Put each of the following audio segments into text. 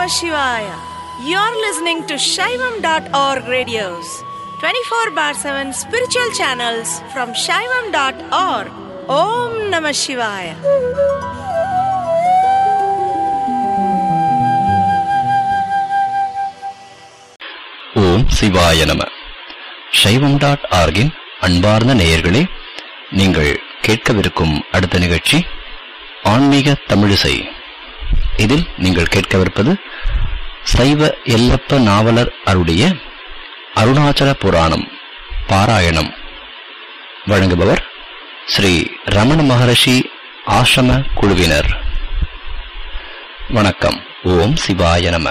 Namah Shivaya. You're listening to Shaivam.org radios, 24 bar 7 spiritual channels from Shaivam.org. Om Namah Shivaya. ஓம் சிவாய நம சைவம் dot ஆர்கின் அன்பார்ந்த நேயர்களே நீங்கள் கேட்கவிருக்கும் அடுத்த நிகழ்ச்சி ஆன்மீக தமிழிசை இதில் நீங்கள் கேட்கவிருப்பது சைவ எல்லப்ப நாவலர் அருடைய அருணாச்சல புராணம் பாராயணம் வழங்குபவர் ஸ்ரீ ரமண மகரிஷி ஆசிரம குழுவினர் வணக்கம் ஓம் சிவாய நம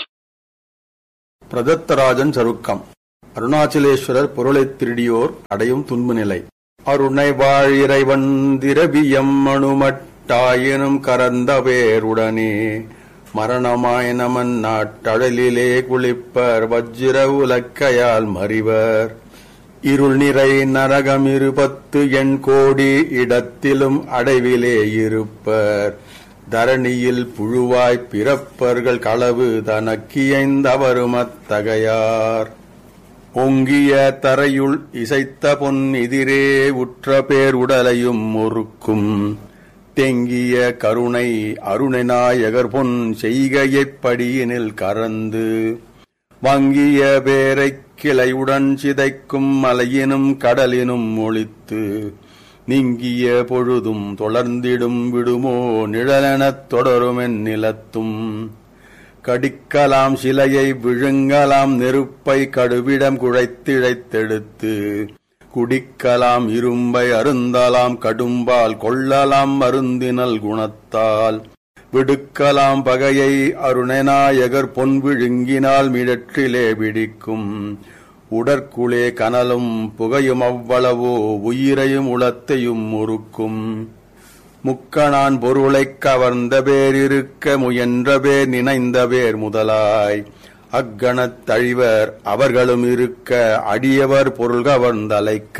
பிரதத்தராஜன் சருக்கம் அருணாச்சலேஸ்வரர் பொருளைத் திருடியோர் அடையும் துன்பு நிலை அருணை வாழ் இறைவன் திரவியம் அணுமட்டாயினும் கரந்த பேருடனே மரணமாய் நமன் நாட்டழலிலே குளிப்பர் வஜ்ர உலக்கையால் மறிவர் இருள் நிறை நரகம் இருபத்து எண் கோடி இடத்திலும் அடைவிலே இருப்பர் தரணியில் புழுவாய்ப் பிறப்பர்கள் களவு தனக்கியைந்தவரும் அத்தகையார் ஒங்கிய தரையுள் இசைத்த பொன் எதிரே உற்ற பேர் உடலையும் ஒருக்கும் தெங்கிய கருணை அருணை நாயகர் பொன் செய்கையைப் படியினில் கறந்து வங்கிய பேரைக் கிளையுடன் சிதைக்கும் மலையினும் கடலினும் ஒளித்து நீங்கிய பொழுதும் தொடர்ந்திடும் விடுமோ நிழலெனத் தொடருமென் நிலத்தும் கடிக்கலாம் சிலையை விழுங்கலாம் நெருப்பை கடுவிடம் குழைத்திழைத்தெடுத்து குடிக்கலாம் இரும்பை அருந்தலாம் கடும்பால் கொள்ளலாம் மருந்தினல் குணத்தால் விடுக்கலாம் பகையை அருணநாயகர் பொன் விழுங்கினால் மிடற்றிலே பிடிக்கும் உடற்குளே கனலும் புகையும் அவ்வளவோ உயிரையும் உளத்தையும் முறுக்கும் முக்கணான் பொருளைக் கவர்ந்த பேர் இருக்க முயன்ற பேர் நினைந்த பேர் முதலாய் அக்கணத் தழிவர் அவர்களும் இருக்க அடியவர் பொருள் கவர்ந்தலைக்க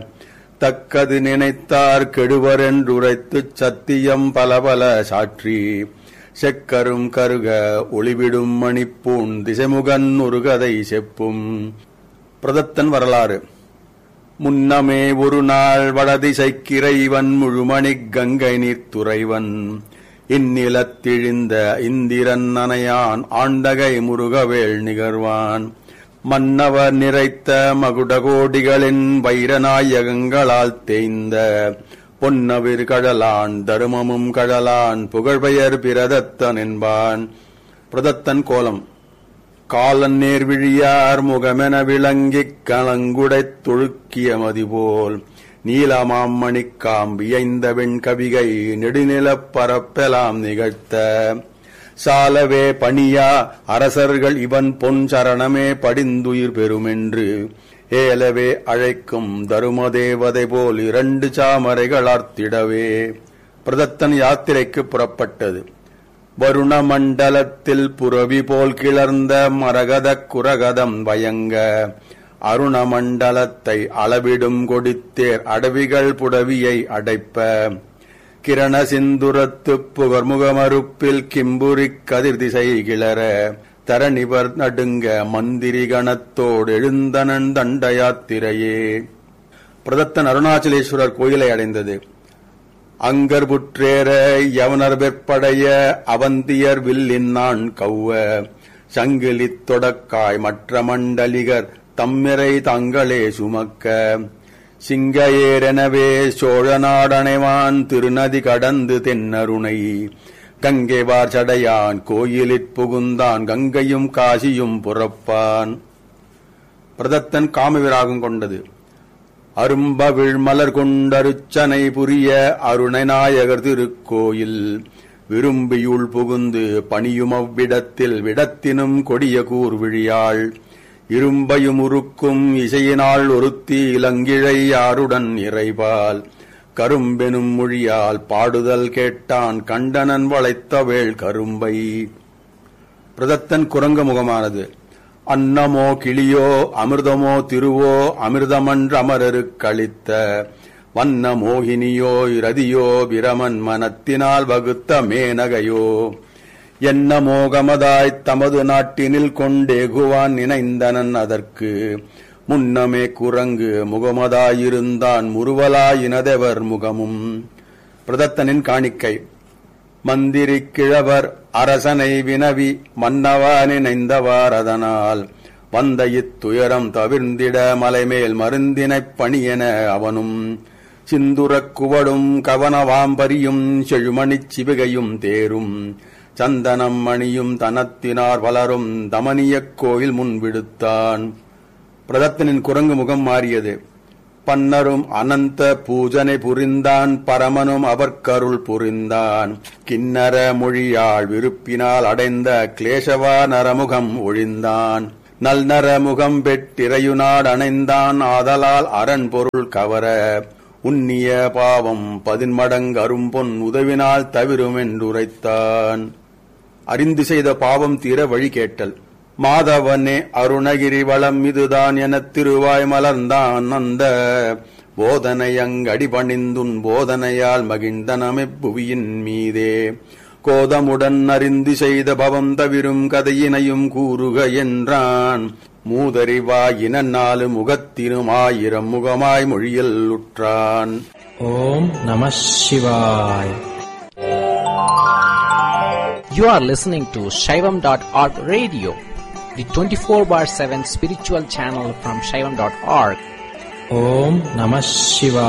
தக்கது நினைத்தார் கெடுவர் என்றுரைத்துச் சத்தியம் பல பல சாற்றி செக்கரும் கருக ஒளிவிடும் மணிப்பூன் திசைமுகன் ஒரு கதை செப்பும் பிரதத்தன் வரலாறு முன்னமே ஒரு நாள் வடதிசைக்கிறைவன் முழுமணிக் கங்கை நீர்த்துறைவன் இந்நிலத்திழிந்த இந்திரன் நனையான் ஆண்டகை முருகவேள் நிகர்வான் மன்னவர் நிறைத்த மகுடகோடிகளின் வைரநாயகங்களால் தேய்ந்த பொன்னவிர் கழலான் தருமமும் கழலான் புகழ்பெயர் பிரதத்தன் என்பான் பிரதத்தன் கோலம் காலன் நேர்விழியார் முகமென விளங்கிக் கலங்குடைத் தொழுக்கிய மதிபோல் நீலமாம் மணிக்காம் வியைந்த வெண்கவிகை நெடுநிலப் பரப்பெலாம் நிகழ்த்த சாலவே பணியா அரசர்கள் இவன் பொன் சரணமே படிந்துயிர் பெறுமென்று ஏலவே அழைக்கும் தருமதேவதை போல் இரண்டு சாமரைகளார்த்திடவே பிரதத்தன் யாத்திரைக்கு புறப்பட்டது வருண மண்டலத்தில் புரவி போல் கிளர்ந்த மரகதக் குரகதம் வயங்க அருண மண்டலத்தை அளவிடும் கொடித்தேர் அடவிகள் புடவியை அடைப்ப கிரண சிந்துரத்து புகர்முகமறுப்பில் கிம்புரிக் கதிர் திசை கிளற தரணிவர் நடுங்க மந்திரி கணத்தோடு எழுந்தனன் தண்ட யாத்திரையே பிரதத்தன் அருணாச்சலேஸ்வரர் கோயிலை அடைந்தது அங்கர் புற்றேற யவனர் வெற்படைய அவந்தியர் வில்லின் நான் கௌவ சங்கிலித் தொடக்காய் மற்ற மண்டலிகர் தம்மிரை தங்களே சுமக்க சிங்கையேரெனவே சோழ நாடனைவான் திருநதி கடந்து தென்னருணை கங்கைவார் சடையான் கோயிலிற் புகுந்தான் கங்கையும் காசியும் புறப்பான் பிரதத்தன் காமவிராகம் கொண்டது அரும்பவிழ் மலர் கொண்டருச்சனை புரிய அருணநாயகர் திருக்கோயில் விரும்பியுள் புகுந்து பணியும் அவ்விடத்தில் விடத்தினும் கொடிய கூர்விழியாள் இரும்பையும் உருக்கும் இசையினால் ஒருத்தி இளங்கிழை யாருடன் இறைபால் கரும்பெனும் மொழியால் பாடுதல் கேட்டான் கண்டனன் வளைத்த வேள் கரும்பை பிரதத்தன் குரங்க முகமானது அன்னமோ கிளியோ அமிர்தமோ திருவோ அமிர்தமன்ற அமரருக்களித்த வண்ண மோகினியோ இரதியோ பிரமன் மனத்தினால் வகுத்த மேனகையோ என்ன மோகமதாய்த் தமது நாட்டினில் கொண்டேகுவான் நினைந்தனன் அதற்கு முன்னமே குரங்கு முகமதாயிருந்தான் முறுவலாயினதெவர் முகமும் பிரதத்தனின் காணிக்கை மந்திரி கிழவர் அரசனை வினவி மன்னவா நினைந்தவாறதனால் வந்த இத்துயரம் தவிர்ந்திட மலைமேல் மருந்தினைப் பணியென அவனும் சிந்துரக் குவடும் கவனவாம்பரியும் செழுமணிச் சிவிகையும் தேரும் சந்தனம் மணியும் தனத்தினார் வளரும் தமனியக் கோயில் முன் விடுத்தான் பிரதத்தனின் குரங்கு முகம் மாறியது பன்னரும் அனந்த பூஜனை புரிந்தான் பரமனும் அவர்க்கருள் புரிந்தான் கிண்ணற மொழியாள் விருப்பினால் அடைந்த கிளேசவா நரமுகம் ஒழிந்தான் நல் நரமுகம் பெற்றிரையுநாடு அணைந்தான் ஆதலால் அரண் பொருள் கவர உன்னிய பாவம் பதின்மடங்கு அரும்பொன் உதவினால் தவிரும் என்றுரைத்தான் அறிந்து செய்த பாவம் தீர வழி கேட்டல் மாதவனே அருணகிரி வளம் இதுதான் எனத் திருவாய் மலர்ந்தான் அந்த போதனை அங்கடி பணிந்துன் போதனையால் மகிழ்ந்தனமெப்புவியின் மீதே கோதமுடன் அறிந்து செய்த பவம் தவிரும் கதையினையும் கூறுக என்றான் மூதறிவாயின நாலு முகத்தினும் ஆயிரம் முகமாய் மொழியல் உற்றான் ஓம் நம சிவாய் You are listening to Shaivam.org radio, the 24 bar 7 spiritual channel from Shaivam.org. Om Namah Shivaya.